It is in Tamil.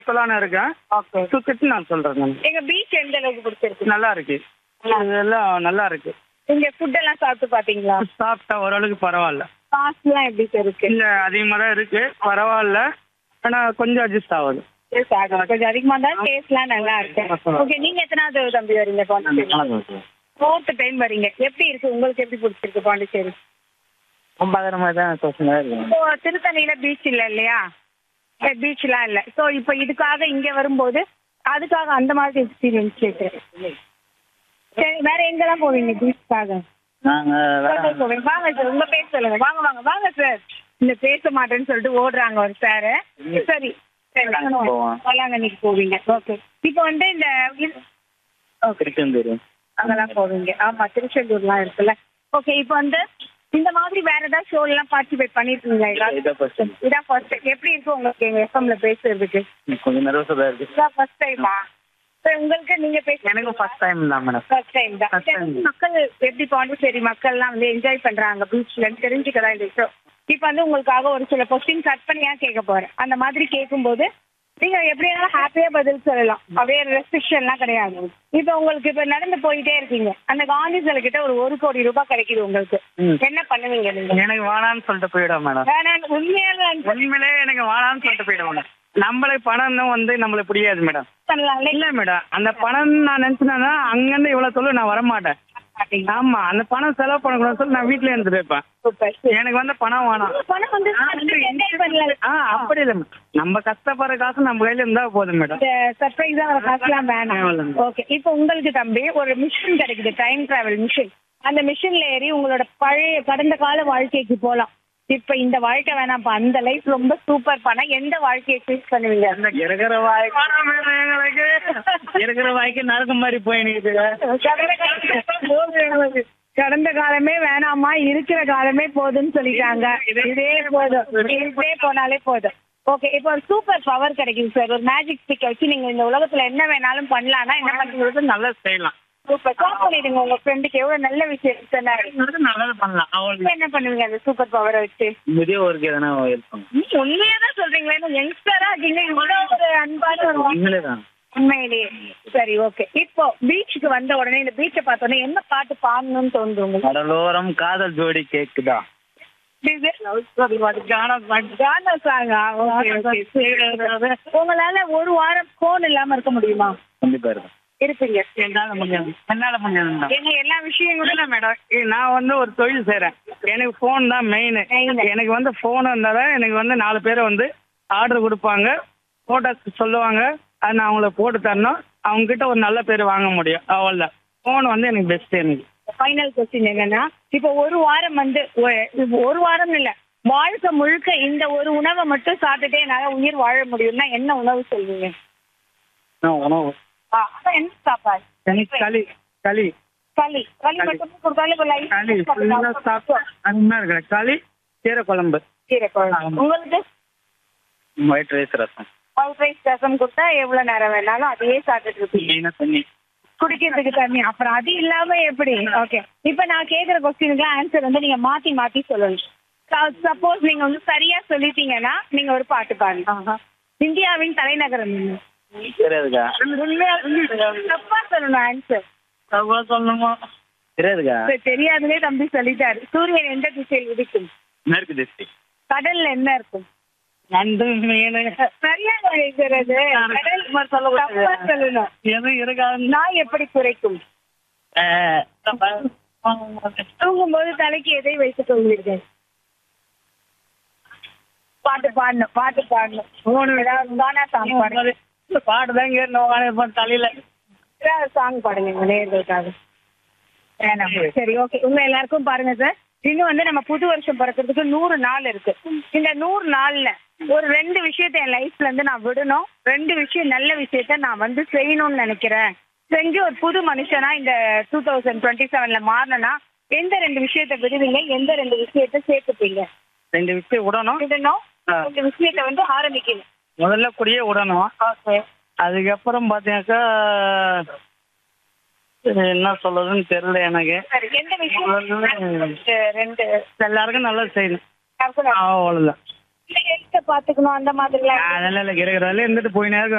சொல்லலான்னு இருக்கேன் ஓகே சுத்திட்டு நான் சொல்றேன் நான் எங்க பீச் எந்த அளவுக்கு பிடிச்சிருக்கு நல்லா இருக்கு இதெல்லாம் நல்லா இருக்கு இங்க ஃபுட் எல்லாம் சாப்பிட்டு பாத்தீங்களா சாப்பிட்டா ஓரளவுக்கு பரவாயில்ல காஸ்ட் எல்லாம் எப்படி சார் இருக்கு இல்ல அதிகமா தான் இருக்கு பரவாயில்ல ஆனா கொஞ்சம் அட்ஜஸ்ட் ஆகுது Yes, ஆகும். கொஞ்சம் அதிகமா தான் டேஸ்ட்லாம் நல்லா இருக்கு ஓகே நீங்க எத்தனாவது தம்பி வரீங்க பாண்டிச்சேரி ஃபோர்த் டைம் வரீங்க எப்படி இருக்கு உங்களுக்கு எப்படி பிடிச்சிருக்கு பாண்டிச்சேரி ஒன்பதாயிரம் தான் தோசை இருக்கு இப்போ திருத்தணியில பீச் இல்ல இல்லையா பீச்லாம் இல்ல சோ இப்போ இதுக்காக இங்க வரும்போது அதுக்காக அந்த மாதிரி எக்ஸ்பீரியன்ஸ் கேட்குறேன் சரி வேற எங்கெல்லாம் போவீங்க பீச்சுக்காக நாங்க கோட்டை போவீங்க வாங்க சார் உங்க பேர் சொல்லுங்க வாங்க வாங்க வாங்க சார் இல்ல பேச மாட்டேன்னு சொல்லிட்டு ஓடுறாங்க ஒரு சார் சரி சரி போவோம். வேளாங்கண்ணிக்கு போவீங்க ஓகே இப்போ வந்து இந்த இது- திருச்செந்தூர் அங்கெல்லாம் போவீங்க ஆமா திருச்செந்தூர்லாம் இருக்குல்ல ஓகே இப்போ வந்து இந்த மாதிரி வேற ஏதாவது ஷோ எல்லாம் பார்ட்டிசிபேட் பண்ணிருக்கீங்களா இதான் first time. இதான் ஃபர்ஸ்ட் எப்படி இருக்கும் உங்களுக்கு எங்க எஃப்எம்ல பேசுறதுக்கு கொஞ்சம் நர்வஸா தான் இருக்கு இதான் ஃபர்ஸ்ட் டைமா உங்களுக்கு நீங்க பேச எனக்கும் ஃபர்ஸ்ட் டைம் தான் மேடம் ஃபர்ஸ்ட் டைம் தான் First time. மக்கள் எப்படி பாண்டிச்சேரி மக்கள்லாம் வந்து என்ஜாய் பண்றாங்க பீச்ல தெரிஞ்சுக்கதான் இந்த ஷோ இப்போ வந்து உங்களுக்காக ஒரு சில கொஸ்டின் கட் பண்ணியா கேட்க போறேன் அந்த மாதிரி கேட்கும்போது நீங்க எப்படி வேணாலும் ஹாப்பியா பதில் சொல்லலாம் வேற ரெஸ்ட்ரிக்ஷன்லாம் கிடையாது இப்போ உங்களுக்கு இப்போ நடந்து போயிட்டே இருக்கீங்க அந்த காந்தி சிலை கிட்ட ஒரு ஒரு கோடி ரூபாய் கிடைக்குது உங்களுக்கு ம். என்ன பண்ணுவீங்க நீங்க எனக்கு வேணான்னு சொல்லிட்டு போயிடும் மேடம் வேணாம் உண்மையான உண்மையிலே எனக்கு வேணான்னு சொல்லிட்டு போயிடும் மேடம் நம்மளுக்கு பணம் வந்து நம்மளுக்கு புரியாது மேடம் பண்ணலாம்ல இல்ல மேடம் அந்த பணம் நான் நினைச்சேன்னா அங்கிருந்து இவ்வளவு சொல்லு நான் வரமாட்டேன் ஆமா அந்த பணம் செலவு பண்ணக்கூடாதுன்னு சொல்லி நான் வீட்ல இருந்து போய்ப்பேன் சூப்பர் எனக்கு வந்து பணம் வேணாம் பணம் வந்து என்ஜாய் பண்ணலாம் ஆ அப்படி இல்ல மேடம் நம்ம கஷ்டப்படுற காசு நம்ம கையில இருந்தா போதும் மேடம் இந்த சர்ப்ரைஸா வர காசுலாம் வேணாம் வேணாம். ஓகே இப்போ உங்களுக்கு தம்பி ஒரு மிஷின் கிடைக்குது டைம் டிராவல் மிஷின் அந்த மிஷின்ல ஏறி உங்களோட பழைய கடந்த கால வாழ்க்கைக்கு போலாம் இப்ப இந்த வாழ்க்கை வேணாம்ப்பா அந்த லைஃப் ரொம்ப சூப்பர் பண்ண எந்த வாழ்க்கையை சூஸ் பண்ணுவீங்க இருக்கிற வாய்க்கு எங்களுக்கு இருக்கிற வாய்க்கு நறுக்கு மாதிரி போய் நிக்குது கடந்த காலம் கடந்த காலமே வேணாமா இருக்கிற காலமே போதும்னு சொல்லிட்டாங்க இதே போதும் இதே போனாலே போதும் ஓகே இப்போ ஒரு சூப்பர் பவர் கிடைக்குது சார் ஒரு மேஜிக் ஸ்டிக் வச்சு நீங்க இந்த உலகத்துல என்ன வேணாலும் பண்ணலாம்னா என்ன பண்ணுறது நல்லா செய்யலாம் சூப்பர் கால் பண்ணிடுங்க உங்க ஃப்ரெண்டுக்கு எவ்வளவு நல்ல விஷயம் சொன்னாரு நல்லது பண்ணலாம் அவள் இப்ப என்ன பண்ணுவீங்க அந்த சூப்பர் பவரை வச்சு முதியோருக்கு எதனா இருப்பாங்க நீங்க உண்மையா தான் சொல்றீங்களே யங்ஸ்டரா இருக்கீங்க இவ்வளவு ஒரு அன்பான ஒரு உண்மையிலே தான் உண்மையிலேயே சரி ஓகே இப்போ பீச்சுக்கு வந்த உடனே இந்த பீச்சை பார்த்த உடனே என்ன பாட்டு பாடணும்னு தோணுது உங்களுக்கு கடலோரம் காதல் ஜோடி கேக்குதா கானா சாங்கா ஓகே ஓகே உங்களால ஒரு வாரம் போன் இல்லாம இருக்க முடியுமா கண்டிப்பா இருக்கும் இருப்பீங்க என்னால முடியாது என்னால முடியாது ஏன்னா எல்லா விஷயங்களும் இல்ல மேடம் நான் வந்து ஒரு தொழில் செய்றேன் எனக்கு ஃபோன் தான் மெயின் Main. எனக்கு வந்து ஃபோன் இருந்தாதான் எனக்கு வந்து நாலு பேர் வந்து ஆர்டர் கொடுப்பாங்க போட்டோ சொல்லுவாங்க அது நான் அவங்களுக்கு போட்டு தரணும் அவங்க கிட்ட ஒரு நல்ல பேர் வாங்க முடியும் அவ்வளோதான் ஃபோன் வந்து எனக்கு பெஸ்ட் எனக்கு ஃபைனல் கொஸ்டின் என்னன்னா இப்போ ஒரு வாரம் வந்து ஒ- இது ஒரு வாரம் இல்ல வாழ்க்கை முழுக்க இந்த ஒரு உணவை மட்டும் சாப்பிட்டுட்டே என்னால உயிர் வாழ முடியும்னா என்ன உணவு சொல்வீங்க நான் உணவு ஆ, அதான் என்ன சாப்பாடு எனக்கு களி களி களி களி களி. மட்டும் கொடுத்தாலும் இப்ப life களி ஃபுல்லாக சாப்பிட்டு அது மாதிரி இருக்கிற களி கீரை குழம்பு கீரை குழம்பு ஆமா. உங்களுக்கு ஒயிட் ரைஸ் ரசம் ஒயிட் ரைஸ் ரசம் கொடுத்தா எவ்வளவு நேரம் வேணாலும் அதையே சாப்பிட்டுட்டு இருப்பீங்க மெயினாக தண்ணி குடிக்கிறதுக்கு தண்ணி அப்புறம் அது இல்லாம எப்படி ஓகே இப்ப நான் கேக்குற கொஸ்டினுக்கு ஆன்சர் வந்து நீங்க மாத்தி மாத்தி சொல்லணும் சப்போஸ் நீங்க வந்து சரியா சொல்லிட்டீங்கன்னா நீங்க ஒரு பாட்டு பாருங்க இந்தியாவின் தலைநகரம் என்ன? தெரியாதுக்கா உண்மையா தப்பா சொல்லணும் ஆன்சர் அவ்வளோ சொல்லணுமா தெரியாதுக்கா தெரியாதுலே தம்பி சொல்லிட்டாரு சூரியன் எந்த திசையில் உதிக்கும் மேற்கு டிஸ்ட்ரிக்ட் கடல்ல என்ன இருக்கும் நண்டு மீன் சரியா நினைக்கிறது கடல் தப்பா சொல்லணும் எதுவும் இருக்காது நாய் எப்படி குறைக்கும் தூங்கும்போது தலைக்கு எதை வைத்துக் கொள்வீர்கள் பாட்டு பாடணும் பாட்டு பாடணும் மூணு ஏதாவது கானா சாங் பாடுங்க பாட்டு தான் கேட்டு தலையில ஏதாவது சாங் பாடுங்க உங்க நேர்களுக்காக வேணாம் சரி ஓகே உங்க எல்லாருக்கும் பாருங்க சார் இன்னும் வந்து நம்ம புது வருஷம் பிறக்கிறதுக்கு நூறு நாள் இருக்கு இந்த நூறு நாள்ல ஒரு ரெண்டு விஷயத்த என் லைஃப்ல இருந்து நான் விடணும் ரெண்டு விஷயம் நல்ல விஷயத்த நான் வந்து செய்யணும்னு நினைக்கிறேன் செஞ்சு ஒரு புது மனுஷனா இந்த டூ தௌசண்ட் டுவெண்ட்டி செவன்ல மாறினா எந்த ரெண்டு விஷயத்த விடுவீங்க எந்த ரெண்டு விஷயத்த சேர்த்துப்பீங்க ரெண்டு விஷயம் விடணும் விடணும் ஆ. இந்த விஷயத்த வந்து ஆரம்பிக்கணும் முதல்ல கூடயே விடணும் ஓகே அதுக்கப்புறம் பார்த்தீங்கன்னாக்கா இது என்ன சொல்றதுன்னு தெரியல எனக்கு சரி எந்த விஷயம் ரெண்டு- ரெண்டு எல்லாருக்கும் நல்லது செய்யணும் யாருக்கும் நான் அவ்வளோதான் ஹெல்த்தை பாத்துக்கணும் அந்த மாதிரிலாம் அதெல்லாம் இல்லை இருக்கிறதால இருந்துட்டு போயினே இருக்க